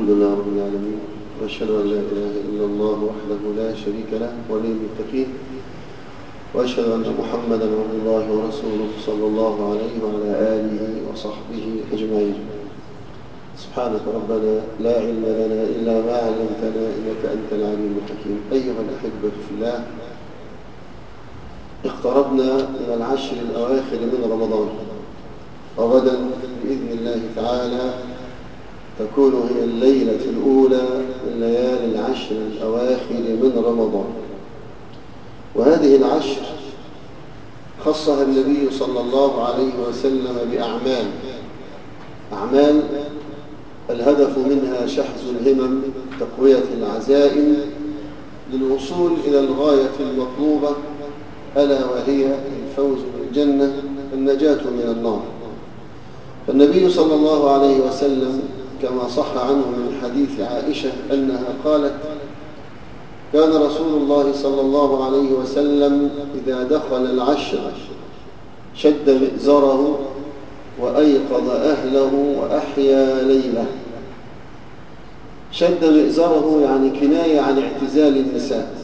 الحمد لله رب العالمين وأشهد أن لا إله إلا الله وحده لا شريك له ولي المتقين وأشهد أن محمدا عبد الله ورسوله صلى الله عليه وعلى آله وصحبه أجمعين سبحانك ربنا لا علم لنا إلا ما علمتنا إنك أنت العليم الحكيم أيها الأحبة في الله اقتربنا من العشر الأواخر من رمضان وغدا بإذن الله تعالى تكون هي الليلة الأولى من ليالي العشر الأواخر من رمضان وهذه العشر خصها النبي صلى الله عليه وسلم بأعمال أعمال الهدف منها شحذ الهمم تقوية العزائم للوصول إلى الغاية المطلوبة ألا وهي الفوز بالجنة النجاة من النار فالنبي صلى الله عليه وسلم كما صح عنه من حديث عائشة أنها قالت كان رسول الله صلى الله عليه وسلم إذا دخل العشر شد مئزره وأيقظ أهله وأحيا ليله شد مئزره يعني كناية عن اعتزال النساء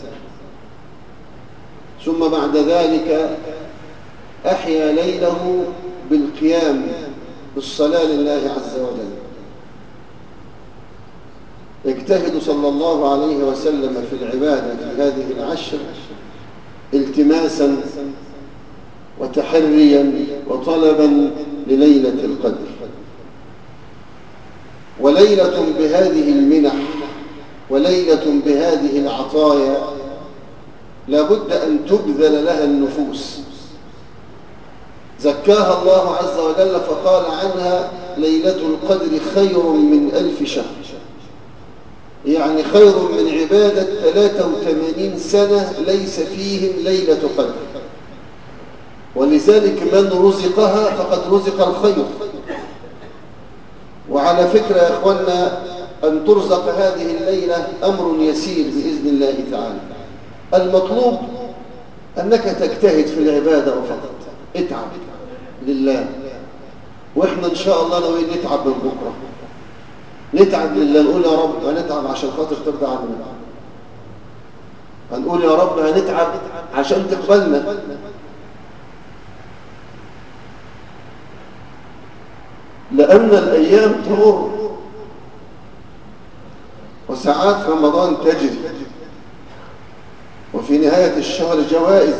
ثم بعد ذلك أحيا ليله بالقيام بالصلاة لله عز وجل يجتهد صلى الله عليه وسلم في العبادة في هذه العشر التماسا وتحريا وطلبا لليلة القدر وليلة بهذه المنح وليلة بهذه العطايا لابد أن تبذل لها النفوس زكاها الله عز وجل فقال عنها ليلة القدر خير من ألف شهر يعني خير من عبادة 83 سنة ليس فيهم ليلة قدر ولذلك من رزقها فقد رزق الخير وعلى فكرة يا أخوانا أن ترزق هذه الليلة أمر يسير بإذن الله تعالى المطلوب أنك تجتهد في العبادة فقط اتعب لله وإحنا إن شاء الله ناويين نتعب من بكرة نتعب لله نقول يا رب هنتعب عشان خاطر ترضى عنا هنقول يا رب هنتعب عشان تقبلنا لأن الأيام تمر وساعات رمضان تجري وفي نهاية الشهر جوائز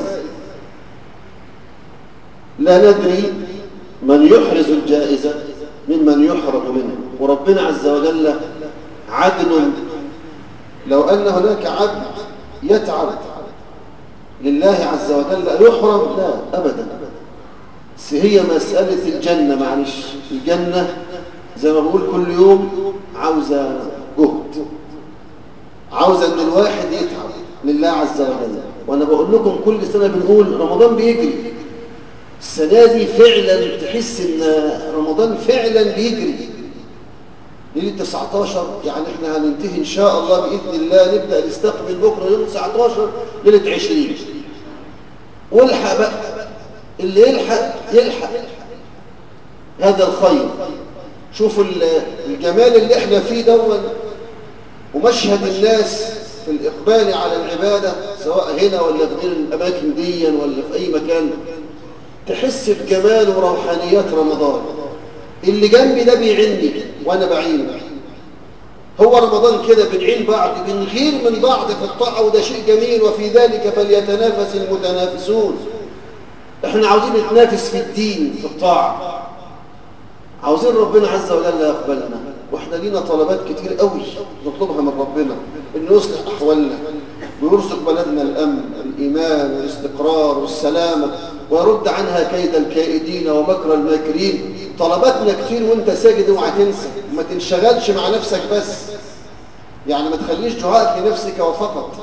لا ندري من يحرز الجائزة ممن يحرم منه وربنا عز وجل عدل لو أن هناك عبد يتعب لله عز وجل يحرم لا أبدا بس هي مسألة الجنة معلش الجنة زي ما بقول كل يوم عاوزة جهد عاوزة أن الواحد يتعب لله عز وجل وأنا بقول لكم كل سنة بنقول رمضان بيجري السنة دي فعلا تحس ان رمضان فعلا بيجري ليلة 19 يعني احنا هننتهي ان شاء الله بإذن الله نبدأ نستقبل بكرة يوم 19 ليلة 20 والحق بقى اللي يلحق يلحق هذا الخير شوفوا الجمال اللي احنا فيه دون ومشهد الناس في الإقبال على العبادة سواء هنا ولا في غير الأماكن دي ولا في أي مكان تحس بجمال وروحانيات رمضان اللي جنبي ده بيعني وانا بعين هو رمضان كده بنعين بعض بنغير من بعض في الطاعة وده شيء جميل وفي ذلك فليتنافس المتنافسون احنا عاوزين نتنافس في الدين في الطاعة عاوزين ربنا عز وجل يقبلنا واحنا لينا طلبات كتير قوي نطلبها من ربنا انه يصلح احوالنا ويرزق بلدنا الامن الايمان والاستقرار والسلامه ويرد عنها كيد الكائدين ومكر الماكرين طلباتنا كتير وانت ساجد اوعى تنسى ما تنشغلش مع نفسك بس يعني ما تخليش دعائك لنفسك وفقط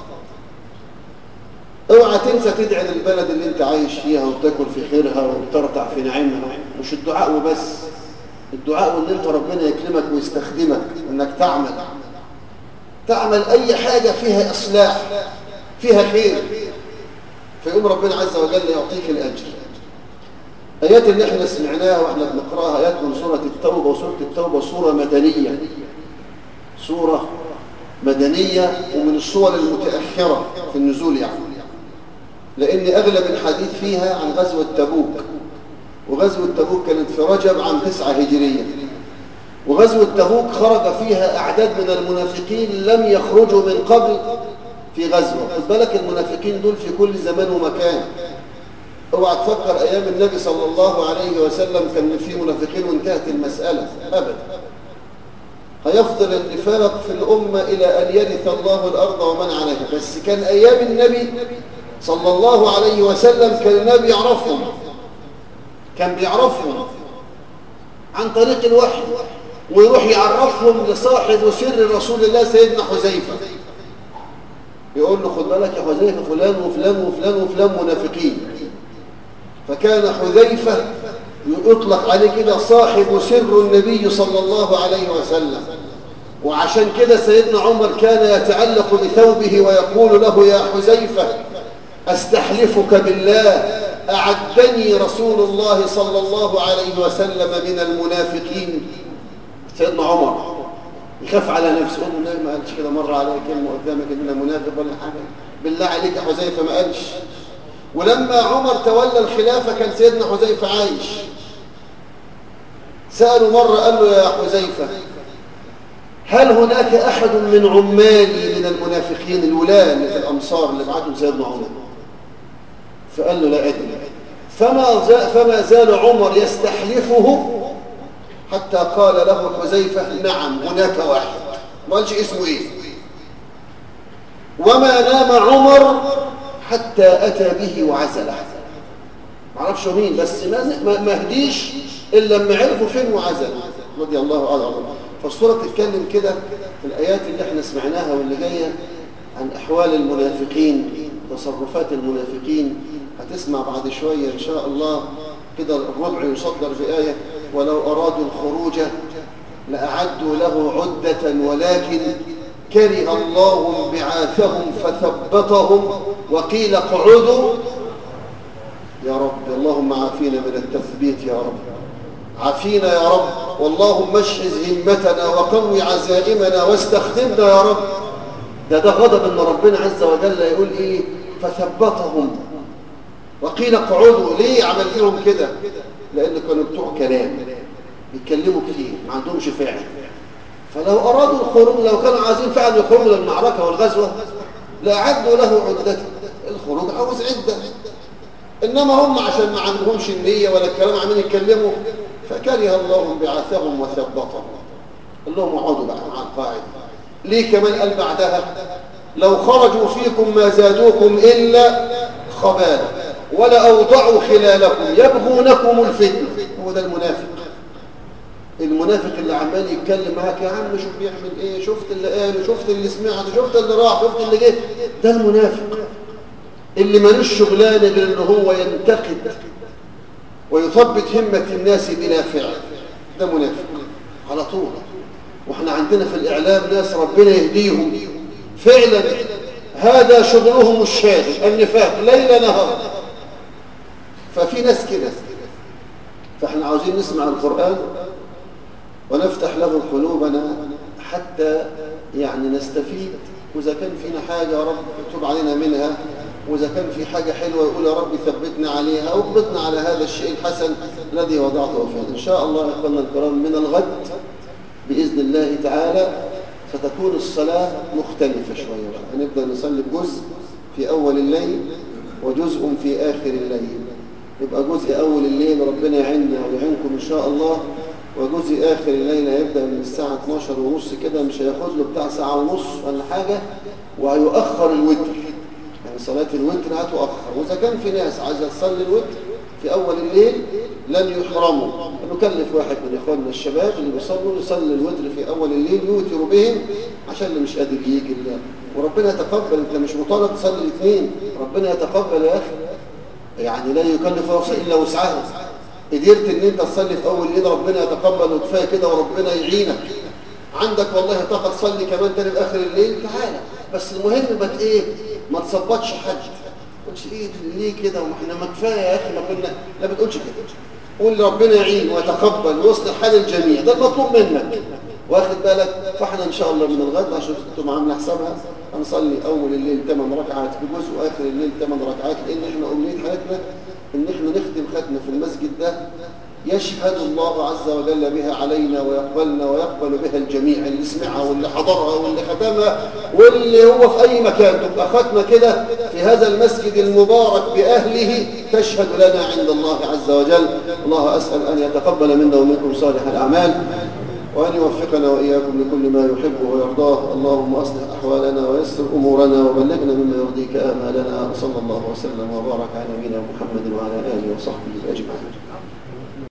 اوعى تنسى تدعي للبلد اللي انت عايش فيها وتاكل في خيرها وترتع في نعيمها مش الدعاء وبس الدعاء وان انت ربنا يكرمك ويستخدمك انك تعمل تعمل اي حاجة فيها اصلاح فيها خير فيقوم ربنا عز وجل يعطيك الأجر آيات اللي احنا سمعناها واحنا بنقراها آيات من سورة التوبة وسورة التوبة سورة مدنية صورة مدنية ومن الصور المتأخرة في النزول يعني لأن أغلب الحديث فيها عن غزوة تبوك وغزوة تبوك كانت في رجب عام تسعة هجرية وغزوة تبوك خرج فيها أعداد من المنافقين لم يخرجوا من قبل في غزوة خد بالك المنافقين دول في كل زمان ومكان اوعى تفكر أيام النبي صلى الله عليه وسلم كان في منافقين وانتهت المسألة أبدا هيفضل النفاق في الأمة إلى أن يرث الله الأرض ومن عليها بس كان أيام النبي صلى الله عليه وسلم كان النبي يعرفهم كان بيعرفهم عن طريق الوحي ويروح يعرفهم لصاحب سر رسول الله سيدنا حذيفة يقول له خد بالك يا حذيفة فلان وفلان وفلان وفلان منافقين فكان حذيفة يطلق عليه كده صاحب سر النبي صلى الله عليه وسلم وعشان كده سيدنا عمر كان يتعلق بثوبه ويقول له يا حذيفة استحلفك بالله أعدني رسول الله صلى الله عليه وسلم من المنافقين سيدنا عمر يخاف على نفسه يقول له ما قالش كده مرة عليه كلمة قدامك إن منافق ولا حاجة بالله عليك يا حذيفة ما قالش ولما عمر تولى الخلافة كان سيدنا حذيفة عايش سألوا مرة قال له يا حذيفة هل هناك أحد من عمالي من المنافقين الولاة اللي في الأمصار اللي بعتهم سيدنا عمر فقال له لا أدري فما, فما زال عمر يستحلفه حتى قال له حذيفة نعم هناك واحد ما قالش اسمه ايه وما نام عمر حتى أتى به وعزله ما عرفش مين بس ما هديش إلا لما عرفوا فين وعزل رضي الله عنه فالصورة تتكلم كده في الآيات اللي احنا سمعناها واللي جاية عن أحوال المنافقين تصرفات المنافقين هتسمع بعد شوية إن شاء الله كده الربع يصدر في آية ولو أرادوا الخروج لأعدوا له عدة ولكن كره الله بعاثهم فثبطهم وقيل اقعدوا يا رب اللهم عافينا من التثبيت يا رب عافينا يا رب واللهم اشحذ همتنا وقوي عزائمنا واستخدمنا يا رب ده ده غضب ان ربنا عز وجل يقول ايه فثبطهم وقيل اقعدوا ليه عمل فيهم كده لان كانوا بتوع كلام بيتكلموا كتير ما عندهمش فعل فلو ارادوا الخروج لو كانوا عايزين فعلا يخرجوا للمعركه والغزوه لاعدوا له عدته الخروج عاوز عده انما هم عشان ما عندهمش النيه ولا الكلام عمالين يتكلموا فكره الله بعثهم وثبطهم قال لهم اقعدوا بقى مع القاعده ليه كمان قال بعدها لو خرجوا فيكم ما زادوكم الا خبالا ولا اوضعوا خلالكم يبغونكم الفتنه هو ده المنافق المنافق اللي عمال يتكلم معاك يا عم شوف بيعمل ايه شفت اللي قاله شفت اللي سمعته شفت اللي راح شفت اللي جه ده المنافق اللي ملوش شغلانه غير ان هو ينتقد ويثبت همه الناس بلا فعل ده منافق على طول واحنا عندنا في الاعلام ناس ربنا يهديهم فعلا هذا شغلهم الشاغل النفاق ليل نهار ففي ناس كده فاحنا عاوزين نسمع القرآن ونفتح له قلوبنا حتى يعني نستفيد وإذا كان فينا حاجة يا رب تب علينا منها وإذا كان في حاجة حلوة يقول يا رب ثبتنا عليها أو اقبضنا على هذا الشيء الحسن الذي وضعته فيه إن شاء الله أخوانا الكرام من الغد بإذن الله تعالى ستكون الصلاة مختلفة شوية هنبدأ نصلي بجزء في أول الليل وجزء في آخر الليل يبقى جزء أول الليل ربنا يعيننا ويعينكم إن شاء الله وجزء آخر الليل هيبدأ من الساعة 12 ونص كده مش هياخد له بتاع ساعة ونص ولا حاجة وهيؤخر الوتر يعني صلاة الوتر هتؤخر وإذا كان في ناس عايزة تصلي الوتر في أول الليل لن يحرموا نكلف واحد من إخواننا الشباب اللي بيصلوا يصلي الوتر في أول الليل يوتر بهم عشان اللي مش قادر يجي الله وربنا يتقبل أنت مش مطالب تصلي الاثنين ربنا يتقبل يا أخي يعني لا يكلف نفسه إلا وسعها قدرت ان انت تصلي في اول ايد ربنا يتقبل وكفايه كده وربنا يعينك عندك والله طاقه تصلي كمان تاني في اخر الليل تعالى بس المهم بت ايه ما تصبطش حد قلتش ايه ليه كده وما احنا ما كفايه يا اخي ما كنا لا بتقولش كده قول ربنا يعين ويتقبل ويصلح حال الجميع ده المطلوب منك واخد بالك فاحنا ان شاء الله من الغد عشان انتم عاملين حسابها هنصلي اول الليل 8 ركعات في جزء واخر الليل 8 ركعات لان احنا امنيه حياتنا ان احنا نختم ختمه في المسجد ده يشهد الله عز وجل بها علينا ويقبلنا ويقبل بها الجميع اللي سمعها واللي حضرها واللي ختمها واللي هو في أي مكان تبقى ختمة كده في هذا المسجد المبارك بأهله تشهد لنا عند الله عز وجل الله أسأل أن يتقبل منا ومنكم صالح الأعمال وأن يوفقنا وإياكم لكل ما يحب ويرضاه اللهم أصلح أحوالنا ويسر أمورنا وبلغنا مما يرضيك آمالنا وصلى الله وسلم وبارك على نبينا محمد وعلى آله وصحبه أجمعين